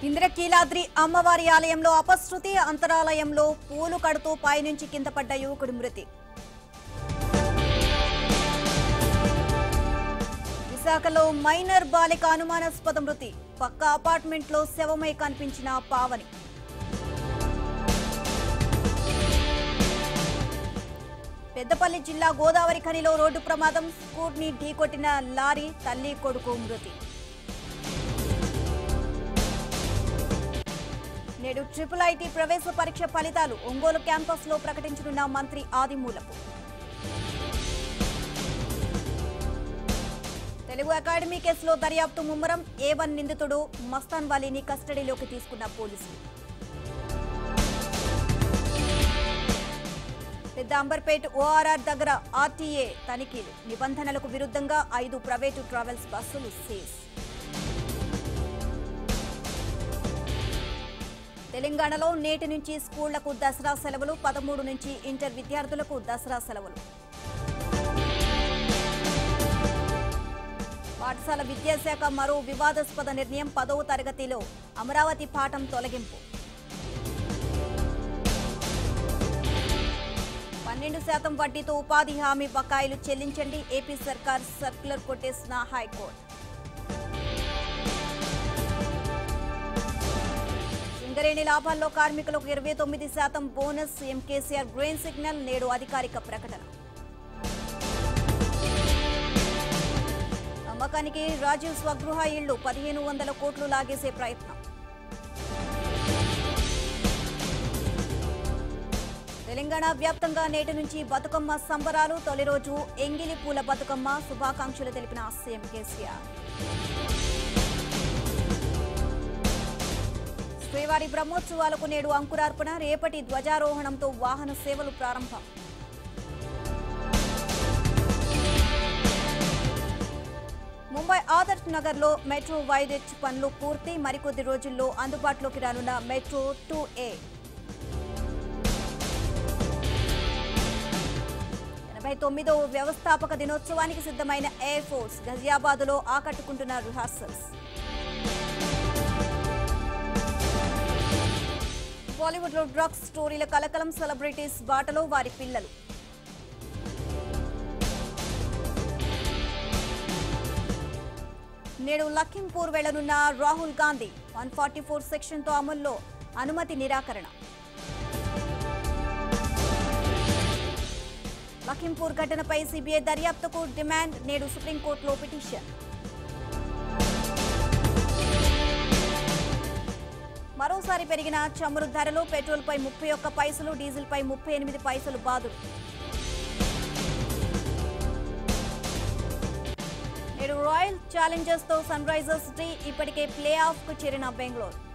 ఇంద్రకీలాద్రి అమ్మవారి ఆలయంలో అపశృతి అంతరాలయంలో పూలు కడుతూ పైనుంచి కింద పడ్డ యువకుడి మృతి విశాఖలో మైనర్ బాలిక అనుమానాస్పద మృతి పక్క అపార్ట్మెంట్లో శవమై కనిపించిన పావని పెద్దపల్లి జిల్లా గోదావరి ఖనిలో రోడ్డు ప్రమాదం స్కూట్ని ఢీకొట్టిన లారీ తల్లి కొడుకు మృతి నేడు ట్రిపుల్ ఐటీ ప్రవేశ పరీక్ష ఫలితాలు ఒంగోలు క్యాంపస్ లో ప్రకటించనున్న మంత్రి ఆదిమూలపు తెలుగు అకాడమీ కేసులో దర్యాప్తు ముమ్మరం ఏ వన్ నిందితుడు మస్తాన్ వాలీని కస్టడీలోకి తీసుకున్న పోలీసులు పెద్ద అంబర్పేట్ ఓఆర్ఆర్ దగ్గర ఆర్టీఏ తనిఖీలు నిబంధనలకు విరుద్ధంగా ఐదు ప్రైవేటు ట్రావెల్స్ బస్సులు సీజ్ తెలంగాణలో నేటి నుంచి స్కూళ్లకు దసరా సెలవులు పదమూడు నుంచి ఇంటర్ విద్యార్థులకు దసరా సెలవులు పాఠశాల విద్యాశాఖ మరో వివాదాస్పద నిర్ణయం పదవ తరగతిలో అమరావతి పాఠం తొలగింపు పన్నెండు శాతం వడ్డీతో ఉపాధి హామీ బకాయిలు చెల్లించండి ఏపీ సర్కార్ సర్క్యులర్ కొట్టేసిన హైకోర్టు సింగరేణి లాభాల్లో కార్మికులకు ఇరవై తొమ్మిది శాతం bonus CM KCR green signal నేడు అధికారిక ప్రకటన అమ్మకానికి రాజీవ్ స్వగృహ ఇళ్లు పదిహేను వందల కోట్లు లాగేసే ప్రయత్నం తెలంగాణ వ్యాప్తంగా నేటి నుంచి బతుకమ్మ సంబరాలు తొలి రోజు ఎంగిలి పూల బతుకమ్మ శుభాకాంక్షలు తెలిపిన సీఎం కేసీఆర్ శ్రీవారి బ్రహ్మోత్సవాలకు నేడు అంకురార్పణ రేపటి ధ్వజారోహణంతో వాహన సేవలు ప్రారంభం ముంబై ఆదర్శ్ నగర్ లో మెట్రో వైడెట్ పనులు పూర్తి మరికొద్ది రోజుల్లో అందుబాటులోకి రానున్న మెట్రో టూ ఏ ఎనభై తొమ్మిదో వ్యవస్థాపక దినోత్సవానికి సిద్ధమైన ఎయిర్ ఫోర్స్ గజియాబాద్ లో ఆకట్టుకుంటున్న రిహార్సల్స్ బాలీవుడ్ లో డ్రగ్స్ స్టోరీల కలకలం సెలబ్రిటీస్ బాటలో వారి పిల్లలు నేడు లఖింపూర్ వెళ్లనున్న Rahul Gandhi one forty four సెక్షన్తో అమల్లో అనుమతి నిరాకరణ లఖింపూర్ ఘటనపై సిబిఐ దర్యాప్తుకు డిమాండ్ నేడు సుప్రీంకోర్టులో పిటిషన్ మరోసారి పెరిగిన చమురు ధరలు పెట్రోల్పై ముప్పై ఒక్క పైసలు డీజిల్పై ముప్పై ఎనిమిది పైసలు బాదులు నేడు రాయల్ ఛాలెంజర్స్ తో సన్ రైజర్స్ టీ ఇప్పటికే ప్లే ఆఫ్ కు చేరిన బెంగళూరు